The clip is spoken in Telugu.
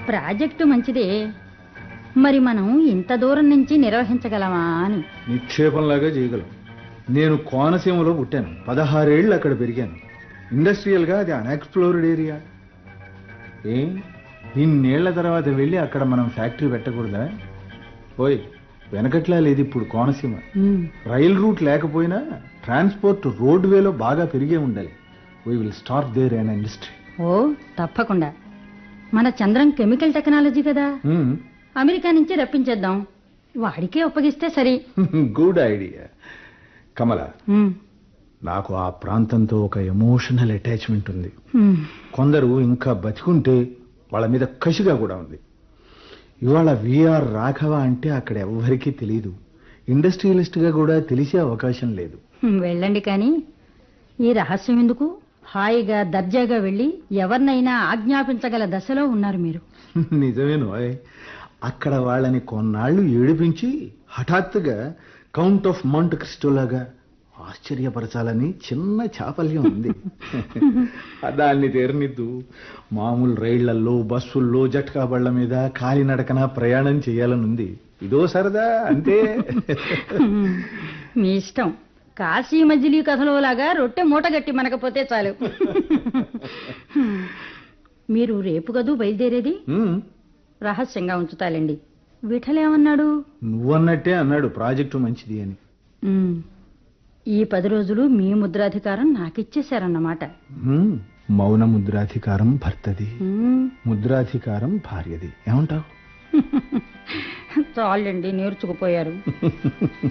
ప్రాజెక్టు మంచిదే మరి మనం ఇంత దూరం నుంచి నిర్వహించగలమా అని నిక్షేపంలాగా చేయగలం నేను కోనసీమలో పుట్టాను పదహారేళ్ళు అక్కడ పెరిగాను ఇండస్ట్రియల్గా అది అన్ఎక్స్ప్లోర్డ్ ఏరియా ఏ ఇన్నేళ్ల తర్వాత వెళ్ళి అక్కడ మనం ఫ్యాక్టరీ పెట్టకూడదా ఓయ్ వెనకట్లా లేదు ఇప్పుడు కోనసీమ ఉమ్, రైల్ రూట్ లేకపోయినా ట్రాన్స్పోర్ట్ రోడ్ వేలో బాగా పెరిగే ఉండాలి we will start there an industry ఓ తప్పకుండా మన చంద్రం కెమికల్ టెక్నాలజీ కదా అమెరికా నుంచి రప్పించేద్దాం వాడికే ఒప్పగిస్తే సరి గుడ్ ఐడియా కమల ఉమ్, నాకు ఆ ప్రాంతంతో ఒక ఎమోషనల్ అటాచ్మెంట్ ఉంది ఉమ్, కొందరు ఇంకా బతికుంటే వాళ్ళ మీద కసిగా కూడా ఉంది ఇవాళ విఆర్ రాఘవ అంటే అక్కడ ఎవ్వరికీ తెలియదు ఇండస్ట్రియలిస్ట్గా కూడా తెలిసే అవకాశం లేదు ఉమ్, వెళ్ళండి కానీ ఈ రహస్యం ఎందుకు హాయిగా దర్జాగా వెళ్ళి ఎవరినైనా ఆజ్ఞాపించగల దశలో ఉన్నారు మీరు నిజమేను ఓయ్. అక్కడ వాళ్ళని కొన్నాళ్ళు ఏడిపించి హఠాత్తుగా కౌంట్ ఆఫ్ మౌంట్ క్రిస్టోలాగా ఆశ్చర్యపరచాలని చిన్న చాపల్యం ఉంది దాన్ని తీరనిద్దు మామూలు రైళ్లలో బస్సుల్లో జట్కా బళ్ళ మీద కాలినడకన ప్రయాణం చేయాలనుంది ఇదో సరదా అంతే ఉమ్, మీ ఇష్టం కాశీ మజిలీ కథలో లాగా రొట్టె మూటగట్టి మనకపోతే చాలు మీరు రేపు కదూ బయలుదేరేది ఉమ్, రహస్యంగా ఉంచుతాలండి విఠలేమన్నాడు నువ్వన్నట్టే అన్నాడు ప్రాజెక్టు మంచిది అని ఉమ్, ఈ పది రోజులు మీ ముద్రాధికారం నాకిచ్చేశారన్నమాట ఉమ్, మౌన ముద్రాధికారం భర్తది ఉమ్, ముద్రాధికారం భార్యది ఏమంటావు చాలండి నేర్చుకుపోయారు